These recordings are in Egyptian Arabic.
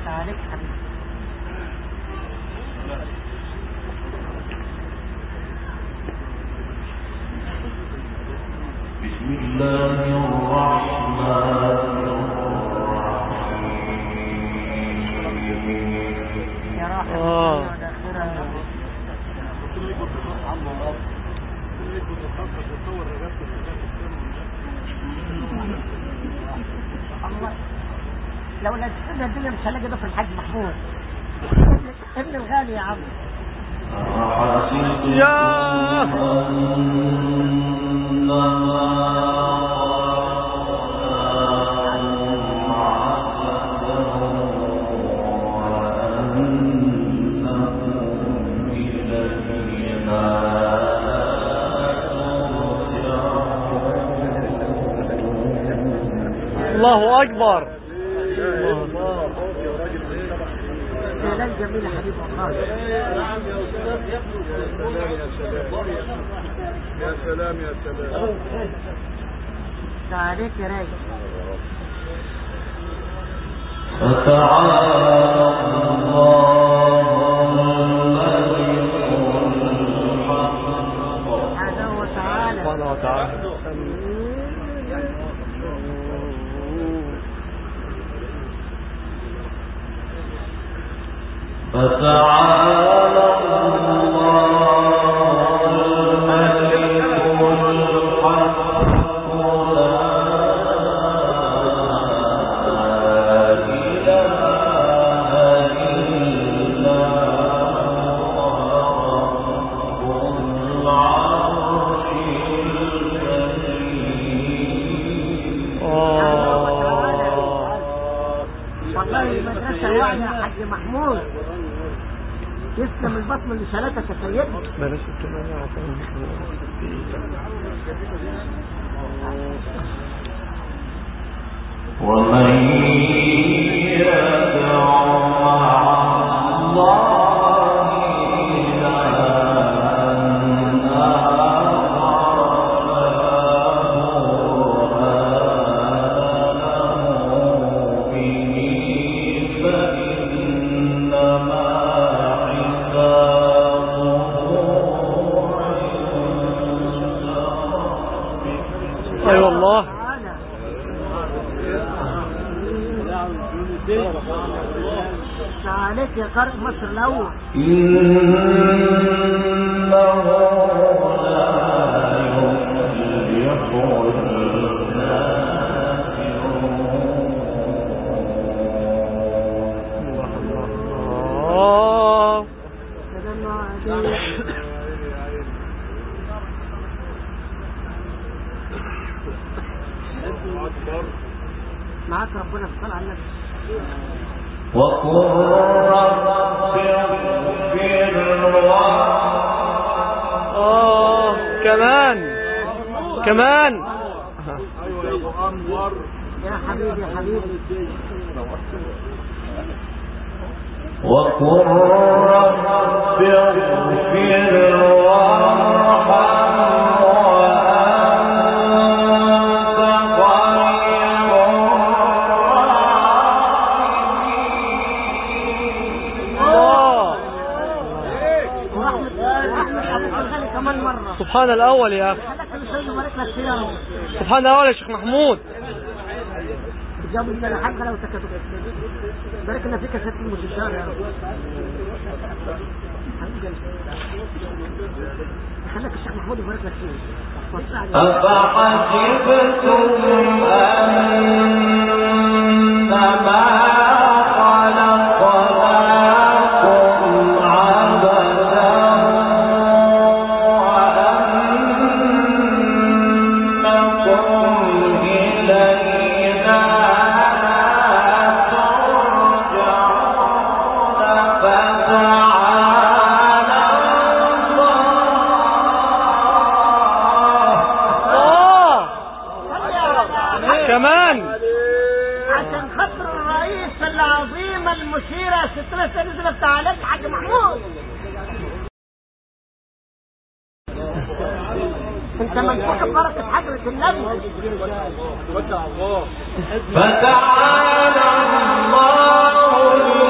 تعالى حبيبي بسم الله الرحمن الرحيم يا راحل آه. والآخرة الله لو نزلنا الدنيا مش هنلاقي ده في الحاج محمود ابن الغالي يا عم أحسبتم يا الله أكبر اعلان جميل يا حبيبي والله يا سلام يا سلام تعاليك يا راجل فتعالى الله الملك الحق سبحانه وتعالى سبحانه وتعالى فتعالى الله الملك الحق لا إله إلا هو رب العرش الكريم والله المدرسة يعني يا حاج محمود يسلم البطن اللي شالتك يا سيدنا بلاش الكلام عشان ومن يدع مع الله إلها آخر فله به فإنما حسابه عند ربه أي والله تعالى تعاليك يا قارئ مصر الأول إنه لا يفلح الكافرون آه تدلوا عليه معاك ربنا في الصلاة على النبي وقل رب اغفر آه كمان كمان ايوه يا ابو انور يا حبيبي يا حبيبي وقل رب اغفر وارحم وأنت خير الراحمين آه ورحمة ورحمة أبوك الغالي كمان مرة سبحان الأول يا أخي خلك كل شيء يبارك لك فيه يا رب سبحان الأول يا شيخ محمود جابوا لنا الحاجة لو سكتوا بارك لنا فيك يا ست المستشار يا رب حبيبي قلبي. خلك الشيخ محمود يبارك لك فيه وسع عليه. أفحسبتم أنما خلقناكم عبثا وأنكم إلينا لا ترجعون فتعالى الله آه كمان عشان خاطر الرئيس العظيم المشيرة ستنا سيدنا بتاع عليك حاج محمود انت منفوخ ببركة حضرة النبي وسع الله فتعالى الله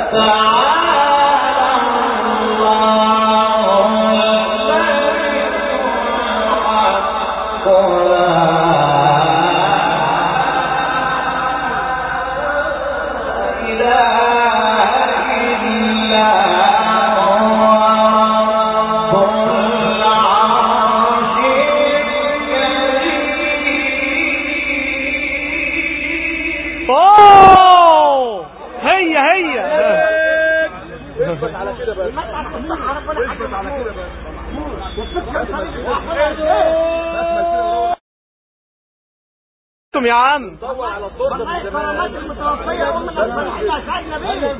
اوه هي هي اثبت على كده بقى ما تعرف الصحراء ولا حاجة اثبت على كده بقى والفكرة صريحة ولا شيء. انتم يا عم دور على الطرد والله من الكرامات زمان المتوفية هم اللي صالحين أسعاد نبيل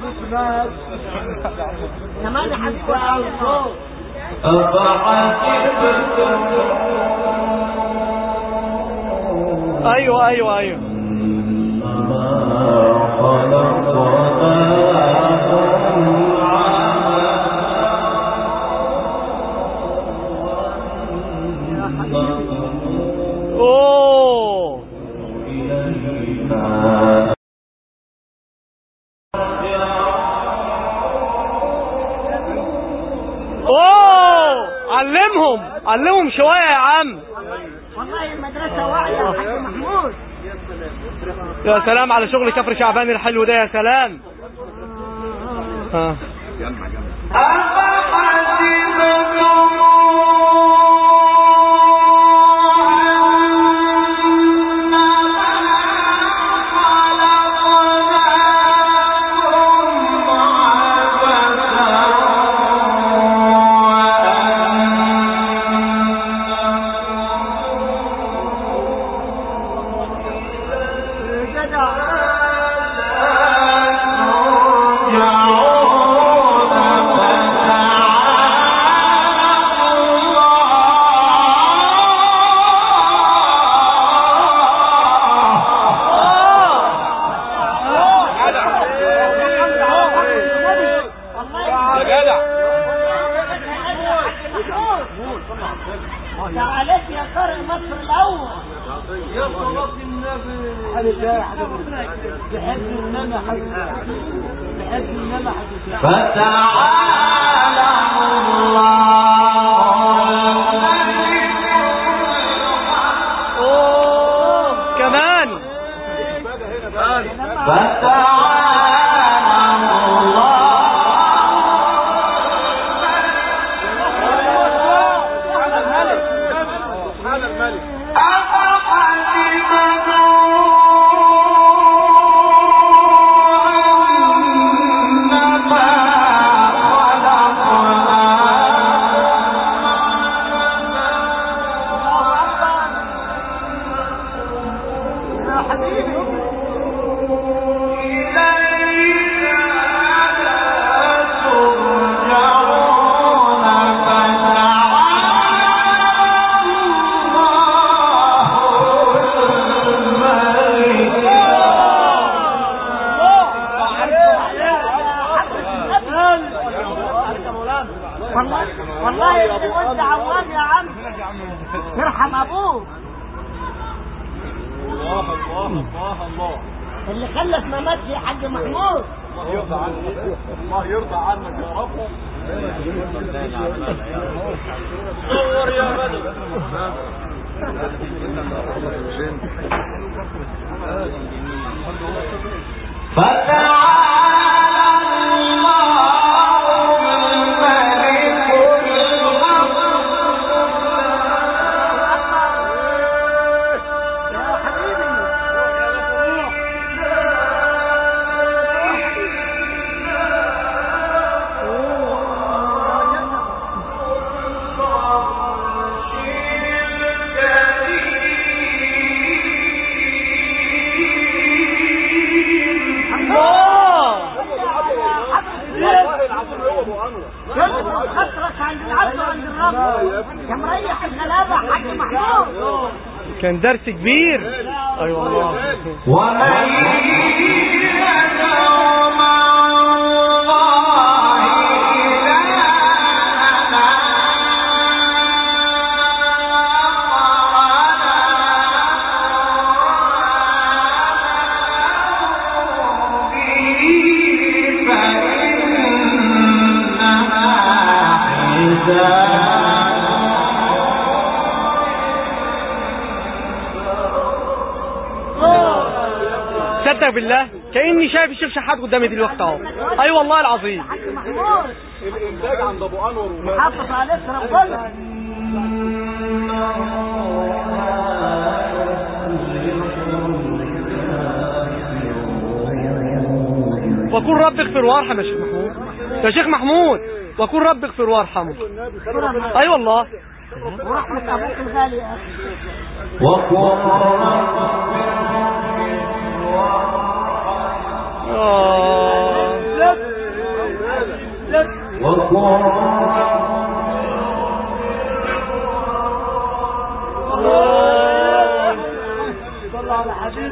كمان يا حبيبي يا الله ايوه ايوه ايوه اوه اوه علمهم علمهم شوية يا عم والله المدرسة واعية يا حاج محمود يا سلام على شغل كفر شعبان الحلو ده يا سلام ها تعالت يا قارئ مصر الأول اوه كمان سبحان الملك يا حبيبي والله والله اللي وانت عوام يا عم يرحم ابوك الله الله الله الله اللي خلف ما ماتش يا حاج محمود الله يرضى عنك الله يرضى عنك يا رب صور يا بدر يا حبيبي والله العظيم هو ابو انور يذكر خسرك عند العبد وعند الرب يا مريح الغلابة حاج محمود كان درس كبير اي والله فإن اعوذ بالله كاني شايف الشيخ شحات قدامي دلوقتي اهو اي والله العظيم حاج محمود الانتاج عند ابو انور ومات حافظ عليك ربنا وقل رب اغفر وارحم يا شيخ محمود يا شيخ محمود وقل رب اغفر وارحم اي والله ورحمة ابوك الغالي يا اخي آه. صلى على حبيب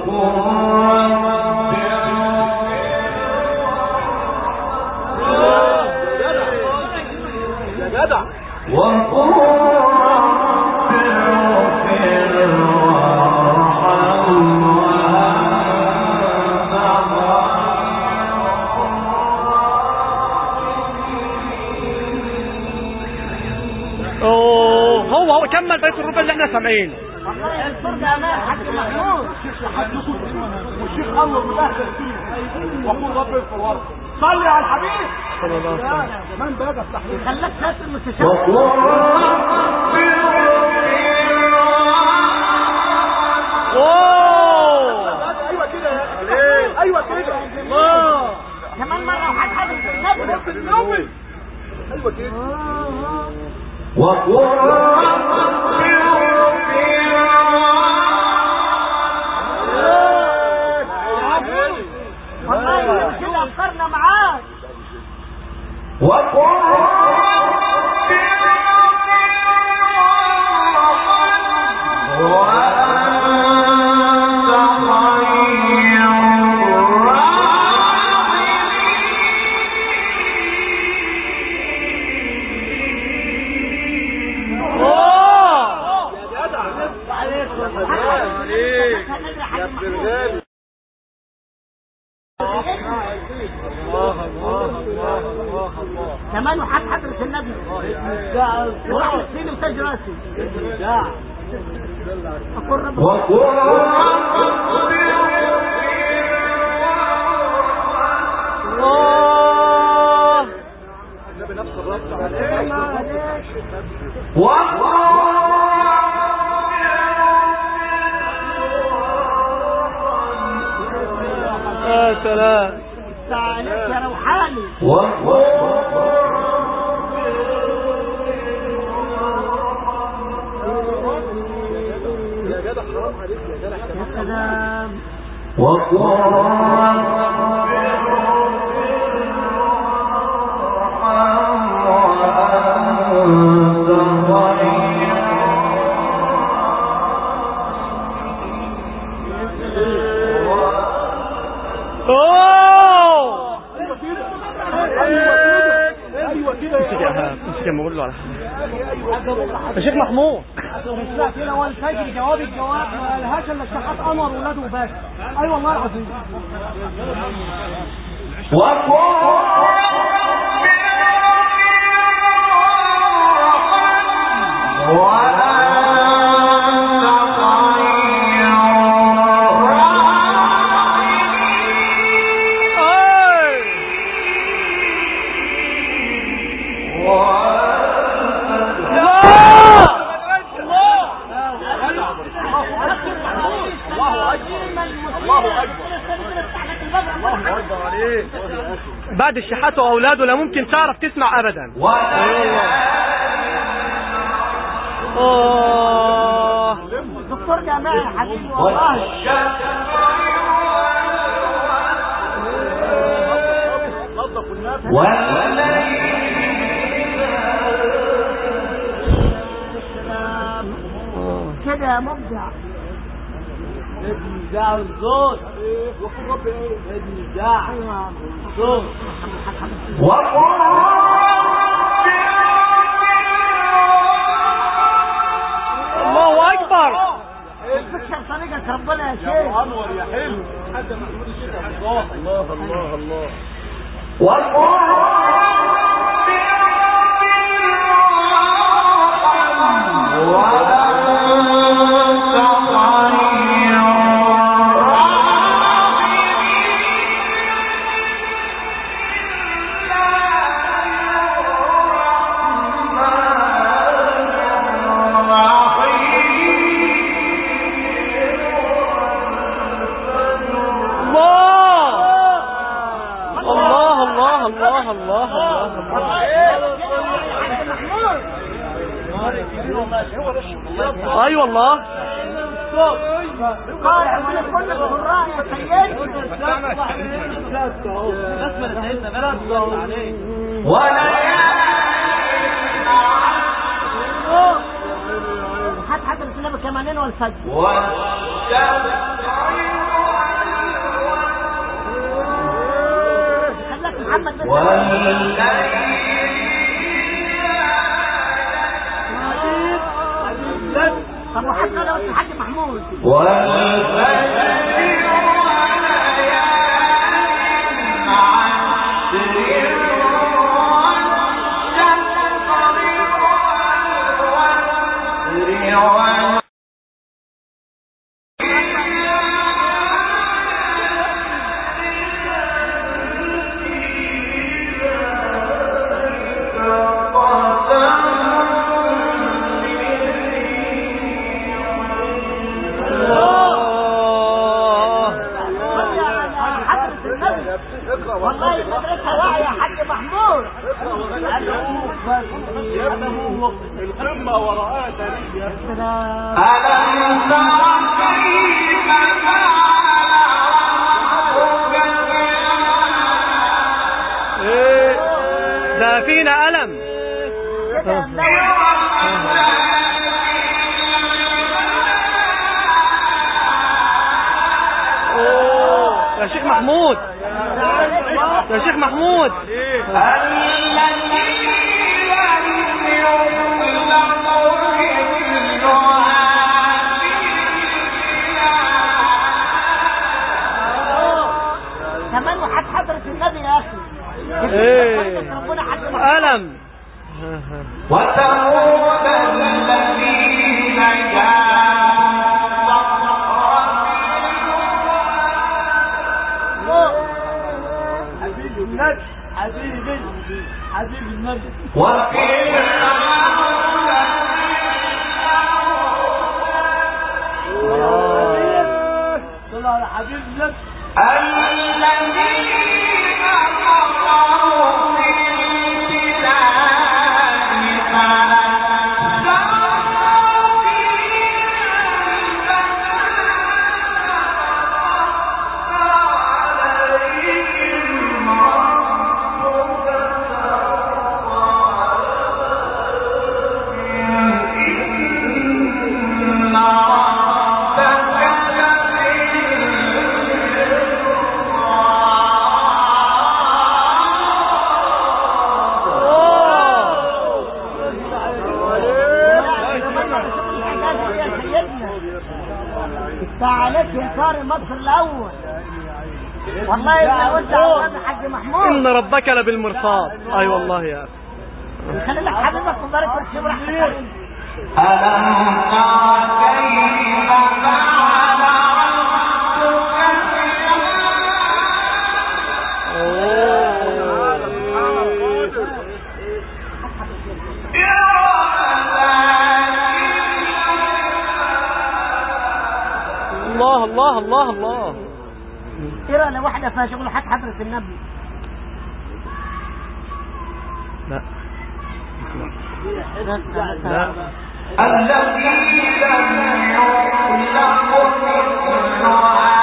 يا جدع اوه هو هو كمل بيت الربع اللي احنا سامعينه والله الفرقة امان حاج محمود والشيخ انور مدخل فيه وقول رب اغفر وارحم صلي على الحبيب صلى الله عليه وسلم من بدا التحليل خلاك سيادة المستشار اوه ايوه كده يا اخي ايوه كده الله كمان مرة وحد حد في النوم ايوه كده والله كده افكارنا معاك اوه يا جدع عليك عليك يا ابن الغالي الله الله الله الله الله كمان وحد حضرة النبي وراح الصين وتاج راسي اقول رب الله النبي نفس الرد عليه يا سلام تعالى يا روحاني يا جدع حرام عليك يا جدع يا سلام اوه ايوه كده ايوه كده ايوه كده امسك يا ايهاب امسك يا ما اقول له على حاجه يا شيخ محمود لا كده هو الفجر جواب الجواب ما لهاش الا الشحات قمر ولاده وبس اي والله العظيم الله اكبر الله اكبر الله اكبر عليك يا اخي بعد الشحات واولاده لا ممكن تعرف تسمع ابدا اه دكتور جماعي يا حبيبي والله نظف الناس كده يا مبدع ابن الصوت وقول رب ايه ابن الزعل ايوه صوت الله اكبر تكسر طريقك ربنا يا يا شيخ ابو انور يا حلو حد محمود الشيخ الله الله الله الله آه. الله الله اي والله قال وانا كل القراء يا سيدنا هات حتى الكلام كمانين والفجر خليك محمد بس طب وحتى لو الحاج محمود الله صلي على حضرة النبي والله مدرسة واعية يا حاج محمود القمة وراءها تاريخ يا سلام ألم تر كيف فعل ايه ده فينا ألم كده يا منور أوه. يا شيخ محمود يا شيخ محمود كمان وحد حضرة النبي يا اخي ايه ربنا حاج محمود ألم وثمود الذين حبيب النبي حبيبي حبيب النبي صلى على حبيب النبي تعالت يا صار مصر الاول والله لو انت عوض حاج محمود إن ربك لبالمرصاد أي والله يا أخي خلي لك حبيبك وبارك لك شبر احسن ألم تر كيف فعل الله الله الله الله ترى لو واحده فيها شغل حد حضرة النبي لا لا لا الذي لم يخلق مثلها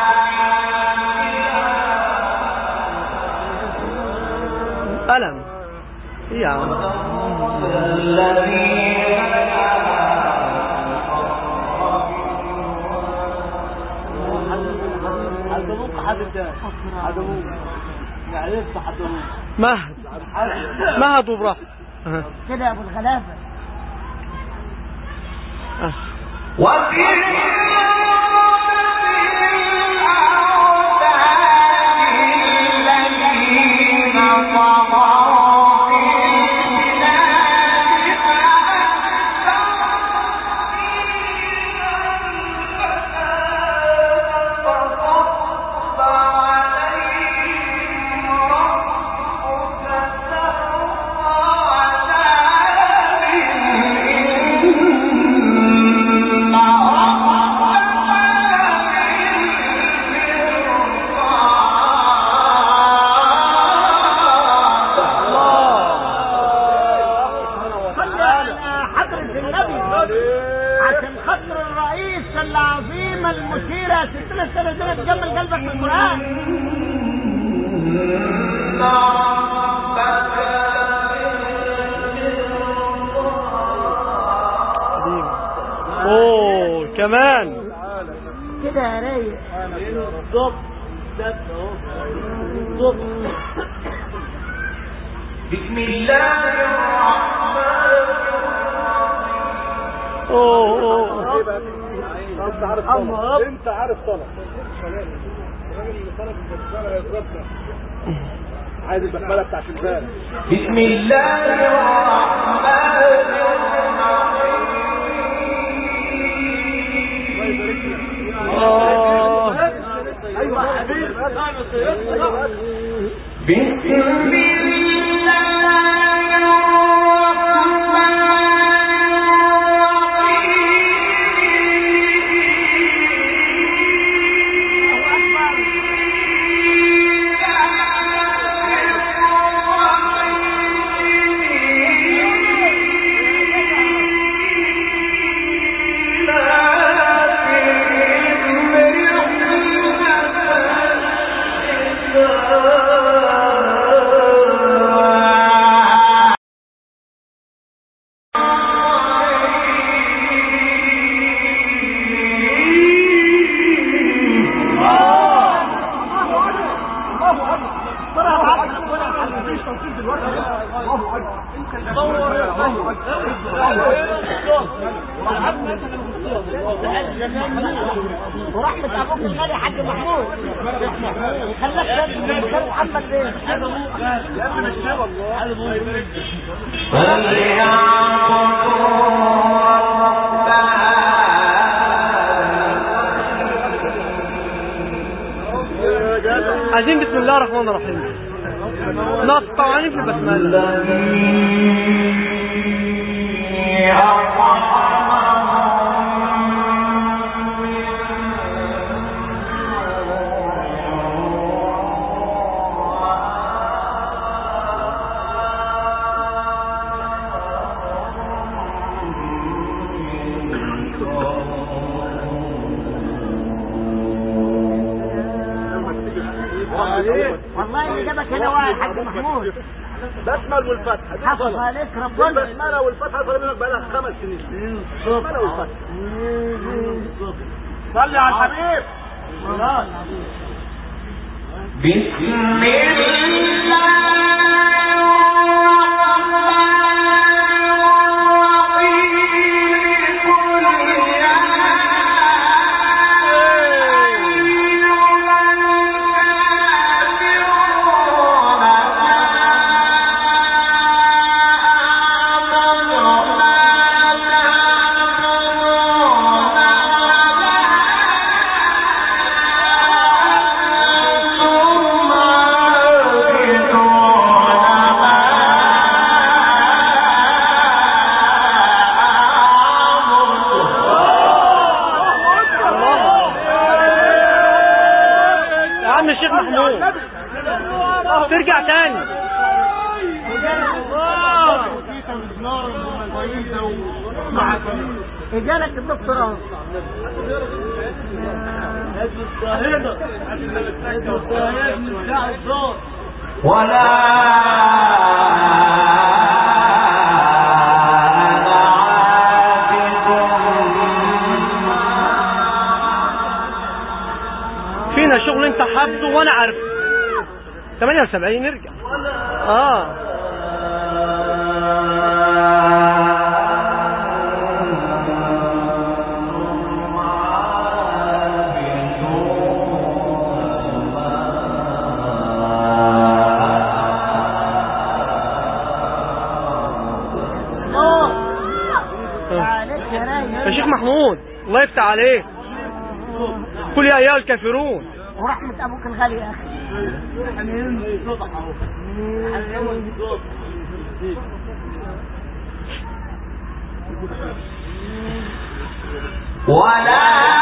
ألم إيه يا عم الذي عدموك حد تاني عدموك يعني لسه عدموك مهد مهد وبراحة أه. كده يا ابو الغلابه أه. وفي الذين طغوا في ربنا تجمل قلبك في القرآن اوه كمان كده يا رايق بسم الله الرحمن اوه اوه ايه بقى انت عارف طلب انت عارف طلب الراجل اللي طلب البسمله هيضربنا عايز البسمله بتاعت امبارح بسم الله الرحمن آه. ايوه يا حبيبي بسم الله ورحمة أبوك الغالي حاج محمود خلاك تبني من غير محمد ليه؟ عايزين بسم الله الرحمن الرحيم ناقص طبعا في البسمله والله اللي جابك هنا واحد حاج محمود بسمل والفتحه دي حافظ غلط. عليك ربنا البسمله والفتحه فرق بينك بقى لها خمس سنين البسمله والفتحه صلي على الحبيب بسم يا عم الشيخ محمود ترجع تاني إجالك الدكتوراه ولا أنا عابد فينا شغل انت حافظه وانا عارف 78 نرجع اه عليك يا يا رايق شيخ محمود الله يفتح عليك قل يا ايها الكافرون ورحمة أبوك الغالي يا أخي ولا